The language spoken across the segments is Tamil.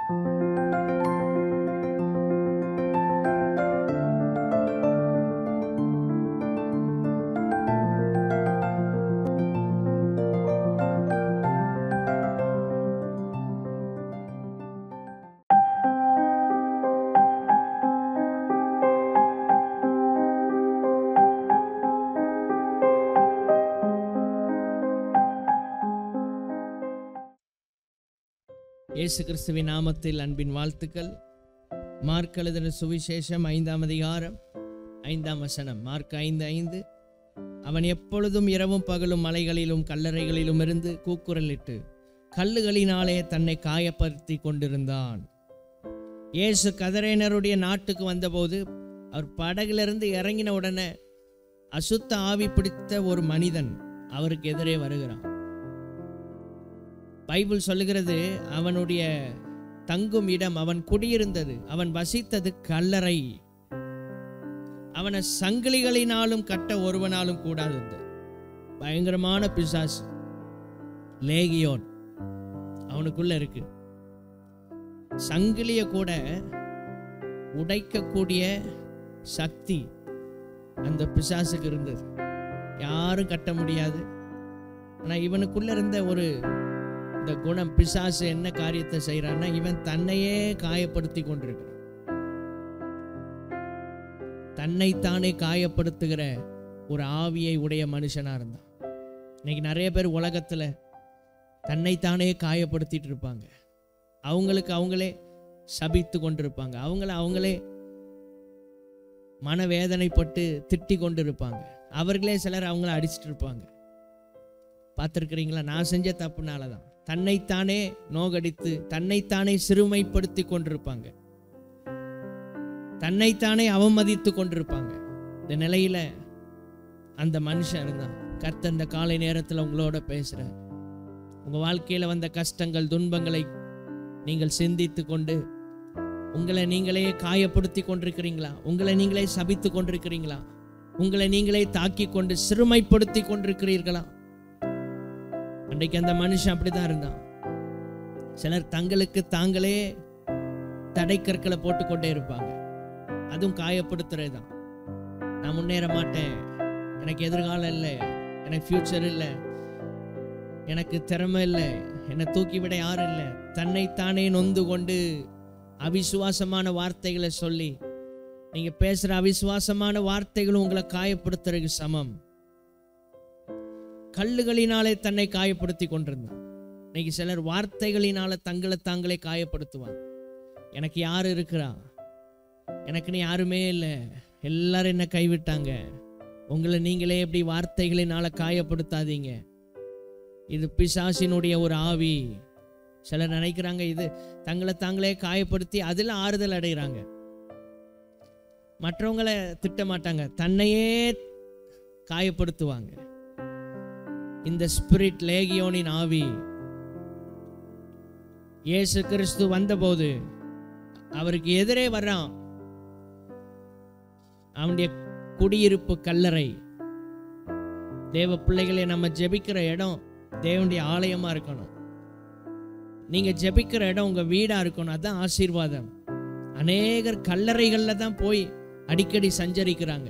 இயேசு கிறிஸ்துவின் நாமத்தில் அன்பின் வாழ்த்துக்கள் மார்க் எழுதின சுவிசேஷம் ஐந்தாம் அதிகாரம் ஐந்தாம் வசனம் மார்க் ஐந்து ஐந்து அவன் எப்பொழுதும் இரவும் பகலும் மலைகளிலும் கல்லறைகளிலும் இருந்து கூக்குரலிட்டு கல்லுகளினாலே தன்னை காயப்படுத்தி கொண்டிருந்தான் இயேசு கதரேனருடைய நாட்டுக்கு வந்தபோது அவர் படகிலிருந்து இறங்கின உடனே அசுத்த ஆவி பிடித்த ஒரு மனிதன் அவருக்கு எதிரே வருகிறான் பைபிள் சொல்லுகிறது அவனுடைய தங்கும் இடம் அவன் குடியிருந்தது அவன் வசித்தது கல்லறை அவனை சங்கிலிகளினாலும் கட்ட ஒருவனாலும் கூடாதது பயங்கரமான பிசாசு லேகியோன் அவனுக்குள்ள இருக்கு சங்கிலிய கூட உடைக்கக்கூடிய சக்தி அந்த பிசாசுக்கு இருந்தது யாரும் கட்ட முடியாது ஆனா இவனுக்குள்ள இருந்த ஒரு இந்த குணம் பிசாசு என்ன காரியத்தை செய்யறான்னா இவன் தன்னையே காயப்படுத்தி கொண்டிருக்கிறான் தன்னைத்தானே காயப்படுத்துகிற ஒரு ஆவியை உடைய மனுஷனா இருந்தான் இன்னைக்கு நிறைய பேர் உலகத்துல தன்னைத்தானே காயப்படுத்திட்டு இருப்பாங்க அவங்களுக்கு அவங்களே சபித்து கொண்டிருப்பாங்க அவங்கள அவங்களே மனவேதனைப்பட்டு திட்டி கொண்டு இருப்பாங்க அவர்களே சிலர் அவங்கள அடிச்சிட்டு இருப்பாங்க பார்த்துருக்கிறீங்களா நான் செஞ்ச தப்புனால தான் தன்னைத்தானே நோகடித்து தன்னைத்தானே சிறுமைப்படுத்தி கொண்டிருப்பாங்க தன்னைத்தானே அவமதித்து கொண்டிருப்பாங்க இந்த நிலையில அந்த மனுஷன் இருந்தான் கர்த்தர் இந்த காலை நேரத்தில் உங்களோட பேசுற உங்க வாழ்க்கையில வந்த கஷ்டங்கள் துன்பங்களை நீங்கள் சிந்தித்து கொண்டு உங்களை நீங்களே காயப்படுத்தி கொண்டிருக்கிறீங்களா உங்களை நீங்களே சபித்து கொண்டிருக்கிறீங்களா உங்களை நீங்களே தாக்கி கொண்டு சிறுமைப்படுத்தி கொண்டிருக்கிறீர்களா அன்றைக்கு அந்த மனுஷன் அப்படிதான் இருந்தான் சிலர் தங்களுக்கு தாங்களே தடை கற்களை போட்டுக்கொண்டே இருப்பாங்க அதுவும் காயப்படுத்துறது தான் நான் முன்னேற மாட்டேன் எனக்கு எதிர்காலம் இல்லை எனக்கு ஃப்யூச்சர் இல்லை எனக்கு திறமை இல்லை என்னை தூக்கி விட யாரும் இல்லை தன்னைத்தானே நொந்து கொண்டு அவிசுவாசமான வார்த்தைகளை சொல்லி நீங்க பேசுற அவிசுவாசமான வார்த்தைகளும் உங்களை காயப்படுத்துறதுக்கு சமம் கல்லுகளினாலே தன்னை காயப்படுத்தி கொண்டிருந்தான் இன்னைக்கு சிலர் வார்த்தைகளினால தங்களை தாங்களே காயப்படுத்துவாங்க எனக்கு யார் இருக்கிறா எனக்குன்னு யாருமே இல்லை எல்லாரும் என்ன கைவிட்டாங்க உங்களை நீங்களே எப்படி வார்த்தைகளினால காயப்படுத்தாதீங்க இது பிசாசினுடைய ஒரு ஆவி சிலர் நினைக்கிறாங்க இது தங்களை தாங்களே காயப்படுத்தி அதில் ஆறுதல் அடைகிறாங்க மற்றவங்களை திட்ட மாட்டாங்க தன்னையே காயப்படுத்துவாங்க இந்த ஸ்பிரிட் லேகியோனின் ஆவி இயேசு கிறிஸ்து வந்தபோது அவருக்கு எதிரே வர்றான் அவனுடைய குடியிருப்பு கல்லறை தேவ பிள்ளைகளை நம்ம ஜெபிக்கிற இடம் தேவனுடைய ஆலயமா இருக்கணும் நீங்க ஜெபிக்கிற இடம் உங்க வீடா இருக்கணும் அதான் ஆசீர்வாதம் அநேகர் கல்லறைகள்ல தான் போய் அடிக்கடி சஞ்சரிக்கிறாங்க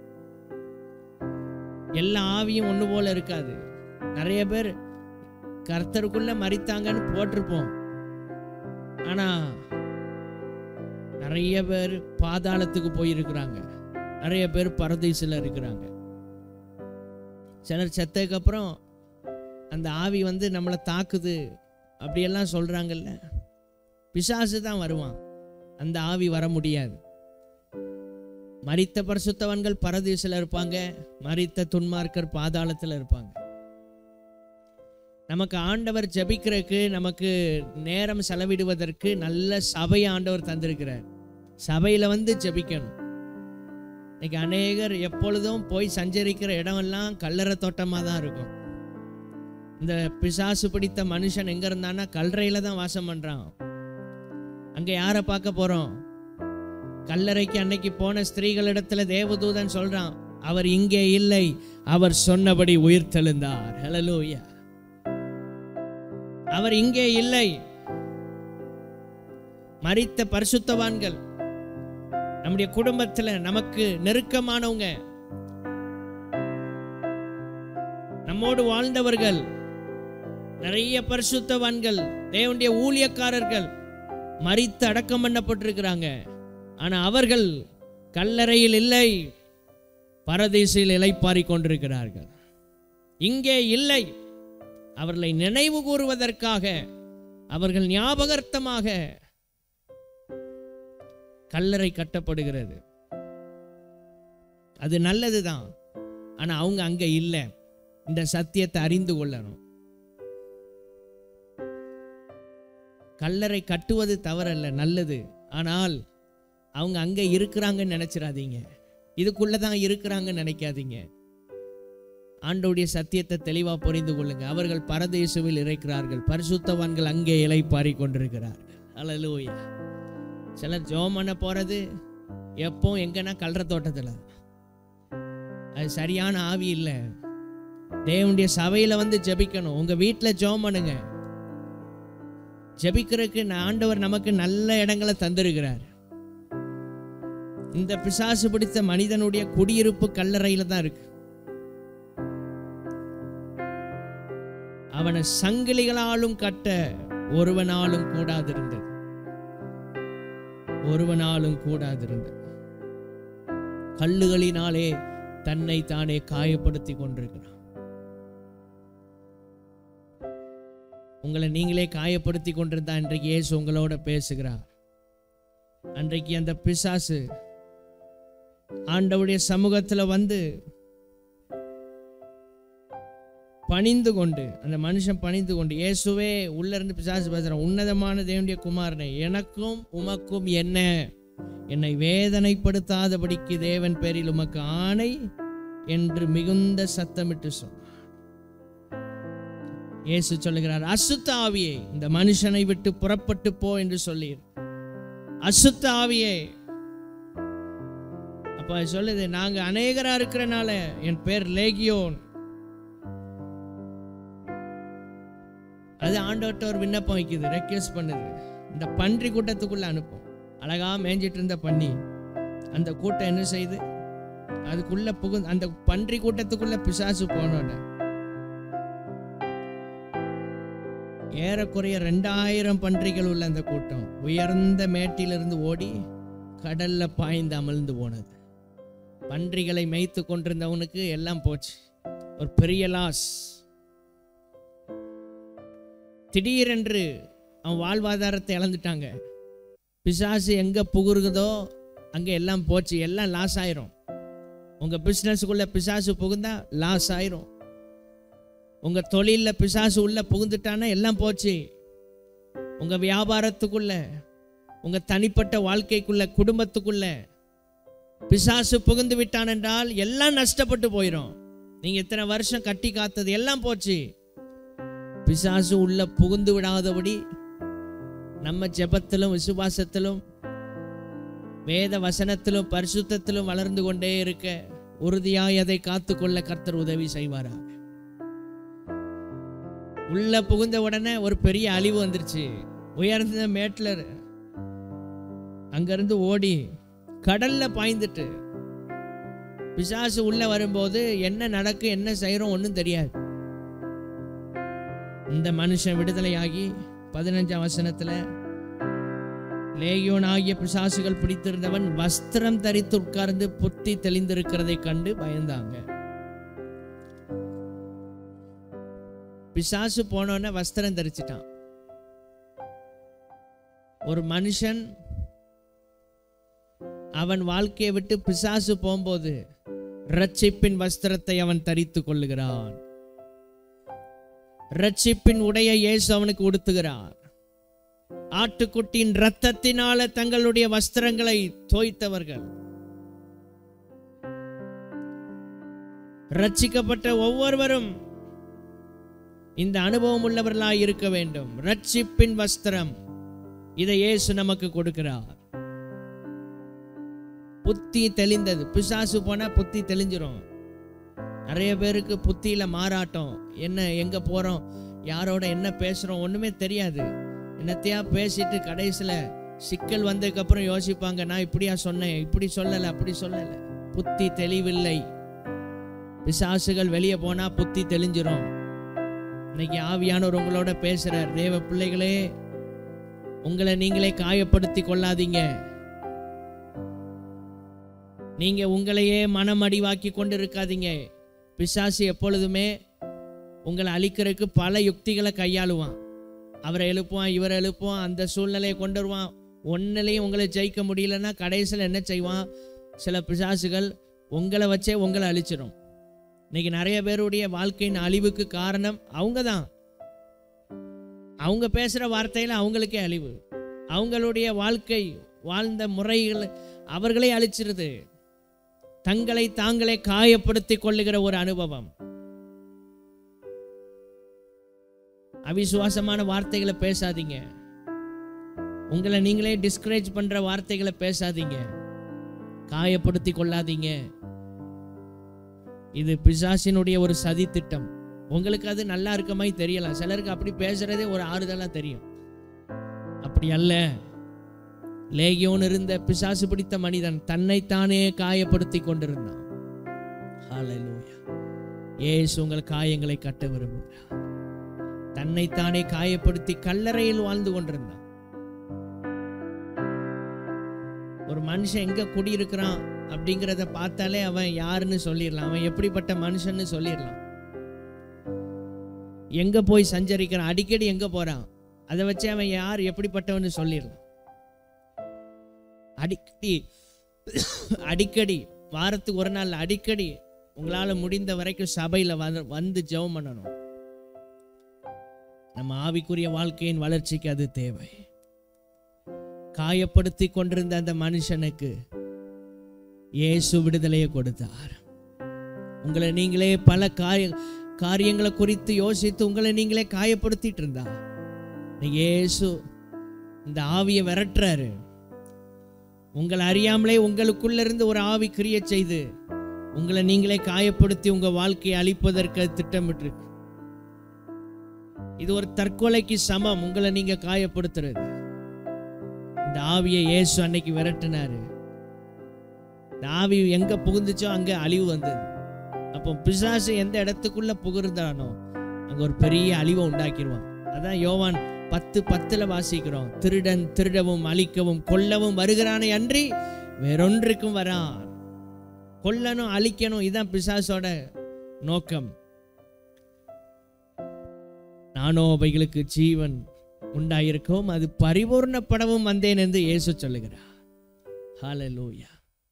எல்லா ஆவியும் ஒன்று போல இருக்காது நிறைய பேர் கர்த்தருக்குள்ள மறித்தாங்கன்னு போட்டிருப்போம் ஆனா நிறைய பேர் பாதாளத்துக்கு போயிருக்கிறாங்க நிறைய பேர் பரதேசில் இருக்கிறாங்க சிலர் செத்ததுக்கு அப்புறம் அந்த ஆவி வந்து நம்மளை தாக்குது அப்படியெல்லாம் சொல்றாங்கல்ல பிசாசு தான் வருவான் அந்த ஆவி வர முடியாது மரித்த பரிசுத்தவன்கள் பரதேசில் இருப்பாங்க மரித்த துன்மார்க்கர் பாதாளத்தில் இருப்பாங்க நமக்கு ஆண்டவர் ஜபிக்கிறதுக்கு நமக்கு நேரம் செலவிடுவதற்கு நல்ல சபையை ஆண்டவர் தந்திருக்கிறார் சபையில் வந்து ஜபிக்கணும் இன்னைக்கு அநேகர் எப்பொழுதும் போய் சஞ்சரிக்கிற இடமெல்லாம் கல்லறை தோட்டமாக தான் இருக்கும் இந்த பிசாசு பிடித்த மனுஷன் எங்க இருந்தான்னா கல்லறையில தான் வாசம் பண்றான் அங்க யாரை பார்க்க போறோம் கல்லறைக்கு அன்னைக்கு போன ஸ்திரீகளிடத்துல தேவதூதன் சொல்றான் அவர் இங்கே இல்லை அவர் சொன்னபடி உயிர்த்தெழுந்தார் ஹalleluya அவர் இங்கே இல்லை மரித்த பரிசுத்தவான்கள் நம்முடைய குடும்பத்துல நமக்கு நெருக்கமானவங்க நம்மோடு வாழ்ந்தவர்கள் நிறைய பரிசுத்தவான்கள் தேவனுடைய ஊழியக்காரர்கள் மரித்து அடக்கம் பண்ணப்பட்டிருக்கிறாங்க ஆனா அவர்கள் கல்லறையில் இல்லை பரதேசில் இலைப்பாரிக் கொண்டிருக்கிறார்கள் இங்கே இல்லை அவர்களை நினைவு கூறுவதற்காக அவர்கள் ஞாபகார்த்தமாக கல்லறை கட்டப்படுகிறது அது நல்லதுதான் ஆனா அவங்க அங்க இல்லை இந்த சத்தியத்தை அறிந்து கொள்ளணும் கல்லறை கட்டுவது தவறல்ல நல்லது ஆனால் அவங்க அங்க இருக்கிறாங்கன்னு நினைச்சிடாதீங்க இதுக்குள்ள தான் இருக்கிறாங்கன்னு நினைக்காதீங்க ஆண்டோடைய சத்தியத்தை தெளிவா புரிந்து கொள்ளுங்க அவர்கள் பரதேசுவில் இருக்கிறார்கள் பரிசுத்தவான்கள் அங்கே இலை பாரிக் கொண்டிருக்கிறார்கள் அல்லேலூயா சிலர் ஜோம் பண்ண போறது எப்போ எங்கன்னா கல்ற தோட்டத்துல அது சரியான ஆவி இல்லை தேவனுடைய சபையில வந்து ஜெபிக்கணும் உங்க வீட்டில் ஜெபம் பண்ணுங்க ஜெபிக்கிறதுக்கு ந- ஆண்டவர் நமக்கு நல்ல இடங்களை தந்திருக்கிறார் இந்த பிசாசு பிடித்த மனிதனுடைய குடியிருப்பு கல்லறையில தான் இருக்கு அவனை சங்கிலிகளாலும் கட்ட ஒருவனாலும் கூடாதிருந்தது ஒருவனாலும் கூடாதிருந்தது கல்லுகளினாலே தன்னை தானே காயப்படுத்தி கொண்டிருக்கிறான் உங்களை நீங்களே காயப்படுத்தி கொண்டிருந்தா இன்றைக்கு இயேசு உங்களோட பேசுகிறார் அன்றைக்கு அந்த பிசாசு ஆண்டவருடைய சமூகத்துல வந்து பணிந்து கொண்டு அந்த மனுஷன் பணிந்து கொண்டு இயேசுவே உள்ள இருந்து பிசாசு பேசுறான் உன்னதமான தேவனுடைய குமாரனே எனக்கும் உமக்கும் என்ன என்னை வேதனைப்படுத்தாதபடிக்கு தேவன் பேரில் உமக்கு ஆணை என்று மிகுந்த சத்தமிட்டு சொன்னார் இயேசு சொல்லுகிறார் அசுத்த ஆவியே இந்த மனுஷனை விட்டு புறப்பட்டு போ என்று சொல்லீர் அசுத்த ஆவியே அப்ப அது சொல்லுது நாங்க அநேகரா இருக்கிறனால என் பேர் லேகியோன் அது ஆண்டவர்கிட்ட ஒரு விண்ணப்பம் வைக்குது ரெக்வெஸ்ட் பண்ணுது இந்த பன்றி கூட்டத்துக்குள்ள அனுப்பும் அழகா மேய்ஞ்சிட்டு இருந்த பண்ணி அந்த கூட்டம் என்ன செய்யுது அதுக்குள்ள புகு அந்த பன்றி கூட்டத்துக்குள்ள பிசாசு போனோட ஏறக்குறைய ரெண்டாயிரம் பன்றிகள் உள்ள அந்த கூட்டம் உயர்ந்த மேட்டிலிருந்து ஓடி கடல்ல பாய்ந்து அமிழ்ந்து போனது பன்றிகளை மேய்த்து கொண்டிருந்தவனுக்கு எல்லாம் போச்சு ஒரு பெரிய லாஸ் திடீரென்று அவன் வாழ்வாதாரத்தை இழந்துட்டாங்க பிசாசு எங்க புகுறுதோ அங்க எல்லாம் போச்சு எல்லாம் லாஸ் ஆயிரும் உங்க பிசினஸுக்குள்ள பிசாசு புகுந்தா லாஸ் ஆயிரும் உங்க தொழில்ல பிசாசு உள்ள புகுந்துட்டானா எல்லாம் போச்சு உங்க வியாபாரத்துக்குள்ள உங்க தனிப்பட்ட வாழ்க்கைக்குள்ள குடும்பத்துக்குள்ள பிசாசு புகுந்து விட்டான் என்றால் எல்லாம் நஷ்டப்பட்டு போயிடும் நீங்க இத்தனை வருஷம் கட்டி காத்தது எல்லாம் போச்சு பிசாசு உள்ள புகுந்து விடாதபடி நம்ம ஜெபத்திலும் விசுவாசத்திலும் வேத வசனத்திலும் பரிசுத்தத்திலும் வளர்ந்து கொண்டே இருக்க உறுதியாய் அதை காத்துக்கொள்ள கர்த்தர் உதவி செய்வாரா உள்ள புகுந்த உடனே ஒரு பெரிய அழிவு வந்துருச்சு உயர்ந்த மேட்ல அங்கிருந்து ஓடி கடல்ல பாய்ந்துட்டு பிசாசு உள்ள வரும்போது என்ன நடக்கும் என்ன செய்யறோம் ஒன்றும் தெரியாது இந்த மனுஷன் விடுதலையாகி பதினஞ்சாம் வசனத்துல லேயோன் ஆகிய பிசாசுகள் பிடித்திருந்தவன் வஸ்திரம் தரித்து உட்கார்ந்து புத்தி தெளிந்திருக்கிறதை கண்டு பயந்தாங்க பிசாசு போனோன்னே வஸ்திரம் தரிச்சிட்டான் ஒரு மனுஷன் அவன் வாழ்க்கையை விட்டு பிசாசு போகும்போது ரட்சிப்பின் வஸ்திரத்தை அவன் தரித்து கொள்ளுகிறான் ரட்சிப்பின் உடைய இயேசு அவனுக்கு உடுத்துகிறார் ஆட்டுக்குட்டியின் ரத்தத்தினால தங்களுடைய வஸ்திரங்களை தோய்த்தவர்கள் ரட்சிக்கப்பட்ட ஒவ்வொருவரும் இந்த அனுபவம் உள்ளவர்களாய் இருக்க வேண்டும் ரட்சிப்பின் வஸ்திரம் இதை இயேசு நமக்கு கொடுக்கிறார் புத்தி தெளிந்தது பிசாசு போனா புத்தி தெளிஞ்சிரும் நிறைய பேருக்கு புத்தியில மாறாட்டம் என்ன எங்க போறோம் யாரோட என்ன பேசுறோம் ஒண்ணுமே தெரியாது என்னத்தையா பேசிட்டு கடைசியில சிக்கல் வந்ததுக்கு அப்புறம் யோசிப்பாங்க நான் இப்படியா சொன்னேன் இப்படி சொல்லலை அப்படி சொல்லலை புத்தி தெளிவில்லை பிசாசுகள் வெளியே போனா புத்தி தெளிஞ்சிரும் இன்னைக்கு ஆவியானவர் உங்களோட பேசுறார் தேவ பிள்ளைகளே உங்களை நீங்களே காயப்படுத்தி கொள்ளாதீங்க நீங்க உங்களையே மனமடிவாக்கி கொண்டு இருக்காதீங்க பிசாசு எப்பொழுதுமே உங்களை அழிக்கிறதுக்கு பல யுக்திகளை கையாளுவான் அவரை எழுப்புவான் இவரை எழுப்புவான் அந்த சூழ்நிலையை கொண்டு வருவான் ஒன்னிலையும் உங்களை ஜெயிக்க முடியலன்னா கடைசியில் என்ன செய்வான் சில பிசாசுகள் உங்களை வச்சே உங்களை அழிச்சிடும் இன்னைக்கு நிறைய பேருடைய வாழ்க்கையின் அழிவுக்கு காரணம் அவங்க தான் அவங்க பேசுகிற வார்த்தையில் அவங்களுக்கே அழிவு அவங்களுடைய வாழ்க்கை வாழ்ந்த முறைகள் அவர்களே அழிச்சிருது தங்களை தாங்களே காயப்படுத்தி கொள்ளுகிற ஒரு அனுபவம் அவிசுவாசமான வார்த்தைகளை பேசாதீங்க உங்களை நீங்களே டிஸ்கரேஜ் பண்ற வார்த்தைகளை பேசாதீங்க காயப்படுத்தி கொள்ளாதீங்க இது பிசாசினுடைய ஒரு சதி திட்டம் உங்களுக்கு அது நல்லா இருக்க மாதிரி தெரியலாம் சிலருக்கு அப்படி பேசுறதே ஒரு ஆறுதலா தெரியும் அப்படி அல்ல லேகியோன் இருந்த பிசாசு பிடித்த மனிதன் தன்னைத்தானே காயப்படுத்தி கொண்டிருந்தான் ஹalleluya இயேசு உங்கள் காயங்களை கட்ட விரும்புகிறார் தன்னைத்தானே காயப்படுத்தி கல்லறையில் வாழ்ந்து கொண்டிருந்தான் ஒரு மனுஷன் எங்க குடியிருக்கிறான் அப்படிங்கிறத பார்த்தாலே அவன் யாருன்னு சொல்லிடலாம் அவன் எப்படிப்பட்ட மனுஷன்னு சொல்லிடலாம் எங்க போய் சஞ்சரிக்கிறான் அடிக்கடி எங்க போறான் அதை வச்சு அவன் யார் எப்படிப்பட்டவன்னு சொல்லிடலாம் அடிக்கடி அடிக்கடி வாரத்துக்கு ஒரு நாள் அடிக்கடி உங்களால முடிந்த வரைக்கும் சபையில வந்து வந்து ஜெபம் பண்ணணும் நம்ம ஆவிக்குரிய வாழ்க்கையின் வளர்ச்சிக்கு அது தேவை காயப்படுத்தி கொண்டிருந்த அந்த மனுஷனுக்கு இயேசு விடுதலையை கொடுத்தார் உங்களை நீங்களே பல காரிய காரியங்களை குறித்து யோசித்து உங்களை நீங்களே காயப்படுத்திட்டு இருந்தா இன்னைக்கு இயேசு இந்த ஆவியை விரட்டுறாரு உங்களை அறியாமலே உங்களுக்குள்ள இருந்து ஒரு ஆவி கிரிய செய்து உங்களை நீங்களே காயப்படுத்தி உங்க வாழ்க்கையை அழிப்பதற்கு அது திட்டமிட்டிருக்கு இது ஒரு தற்கொலைக்கு சமம் உங்களை நீங்க காயப்படுத்துறது இந்த ஆவியை இயேசு அன்னைக்கு விரட்டினாரு இந்த ஆவி எங்க புகுந்துச்சோ அங்க அழிவு வந்தது அப்போ பிசாசு எந்த இடத்துக்குள்ள புகுந்தானோ அங்க ஒரு பெரிய அழிவை உண்டாக்கிடுவான் அதான் யோவான் பத்து பத்துல வாசிக்கிறோம் திருடன் திருடவும் அழிக்கவும் கொல்லவும் வருகிறானே அன்றி வேறொன்றுக்கும் வரான் கொல்லணும் அழிக்கணும் இதான் பிசாசோட நோக்கம் நானோ அவைகளுக்கு ஜீவன் உண்டாயிருக்கவும் அது பரிபூர்ணப்படவும் வந்தேன் என்று இயேசு சொல்லுகிறார் ஹalleluya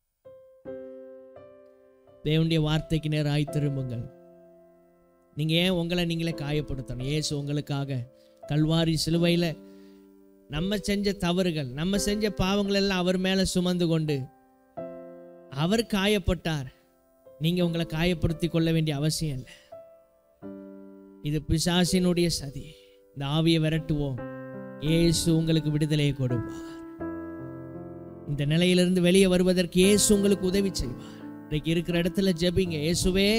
தேவனுடைய வார்த்தைக்கு நேராய் திரும்புங்கள் நீங்க ஏன் உங்களை நீங்களே காயப்படுத்தணும் இயேசு உங்களுக்காக கல்வாரி சிலுவையில நம்ம செஞ்ச தவறுகள் நம்ம செஞ்ச பாவங்கள் எல்லாம் அவர் மேல சுமந்து கொண்டு அவர் காயப்பட்டார் நீங்க உங்களை காயப்படுத்தி கொள்ள வேண்டிய அவசியம் இல்லை இது பிசாசினுடைய சதி இந்த ஆவியை விரட்டுவோம் இயேசு உங்களுக்கு விடுதலையை கொடுப்பார் இந்த நிலையிலிருந்து வெளியே வருவதற்கு இயேசு உங்களுக்கு உதவி செய்வார் இன்னைக்கு இருக்கிற இடத்துல ஜெபிங்க இயேசுவே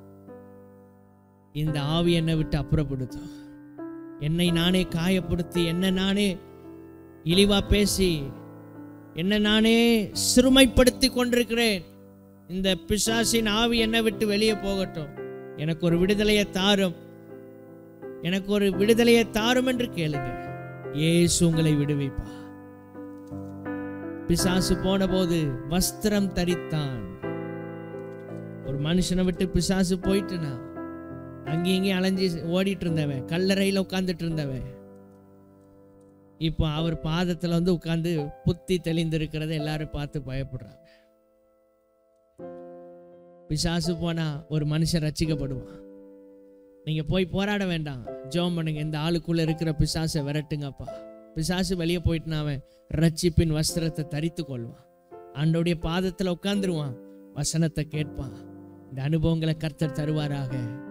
இந்த ஆவி என்னை விட்டு அப்புறப்படுத்தும் என்னை நானே காயப்படுத்தி என்ன நானே இழிவா பேசி என்ன நானே சிறுமைப்படுத்தி கொண்டிருக்கிறேன் இந்த பிசாசின் ஆவி என்னை விட்டு வெளியே போகட்டும் எனக்கு ஒரு விடுதலையை தாரும் எனக்கு ஒரு விடுதலையை தாரும் என்று கேளுங்க இயேசு உங்களை விடுவிப்பா பிசாசு போன போது வஸ்திரம் தரித்தான் ஒரு மனுஷனை விட்டு பிசாசு போயிட்டுனா அங்கேயும் இங்கேயும் அலைஞ்சி ஓடிட்டு இருந்தவன் கல்லறையில் உட்கார்ந்துட்டு இருந்தவன் இப்போ அவர் பாதத்தில் வந்து உட்கார்ந்து புத்தி தெளிந்திருக்கிறத எல்லாரும் பார்த்து பயப்படுறாங்க பிசாசு போனா ஒரு மனுஷன் ரட்சிக்கப்படுவான் நீங்க போய் போராட வேண்டாம் ஜெபம் பண்ணுங்க இந்த ஆளுக்குள்ள இருக்கிற பிசாசை விரட்டுங்கப்பா பிசாசு வெளியே போயிட்டுனா அவன் ரட்சிப்பின் வஸ்திரத்தை தரித்து கொள்வான் ஆண்டோடைய பாதத்தில் உட்காந்துருவான் வசனத்தை கேட்பான் இந்த அனுபவங்களை கர்த்தர் தருவாராக